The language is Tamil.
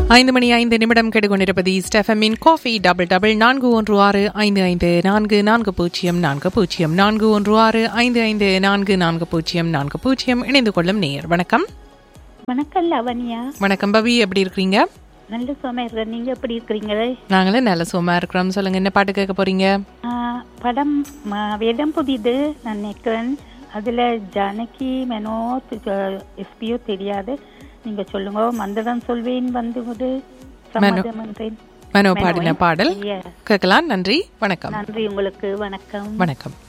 ஐந்து மணி ஐந்து நிமிடம் கெடுகொண்டிருப்பது ஸ்டெஃபமின் காஃபி டபுள் டபுள் நான்கு ஒன்று ஆறு ஐந்து ஐந்து நான்கு நான்கு பூஜ்ஜியம் நான்கு பூஜ்ஜியம் நான்கு ஒன்று ஆறு ஐந்து ஐந்து நான்கு நான்கு பூஜ்ஜியம் நான்கு பூஜ்ஜியம் இணைந்து கொள்ளும் நேயர் வணக்கம் வணக்கம் லவண்யா வணக்கம் பவி எப்படி இருக்கிறீங்க நல்ல சும்மா இருக்கிறேன் நீங்க எப்படி இருக்கிறீங்க நாங்களே நல்ல சும்மா இருக்கிறோம் சொல்லுங்க என்ன பாட்டு கேட்க போறீங்க ஆ, படம் ம, வேடம் புதிது நான் நினைக்கிறேன் அதுல ஜானகி மெனோ எஸ்பியோ தெரியாது நீங்க சொல்லுங்க மந்திரம் சொல்வேன் வந்து விடு சம்மதம் என்றேன் மனோ பாடின பாடல் Yeah. கேட்கலாம் நன்றி வணக்கம் நன்றி உங்களுக்கு வணக்கம் வணக்கம்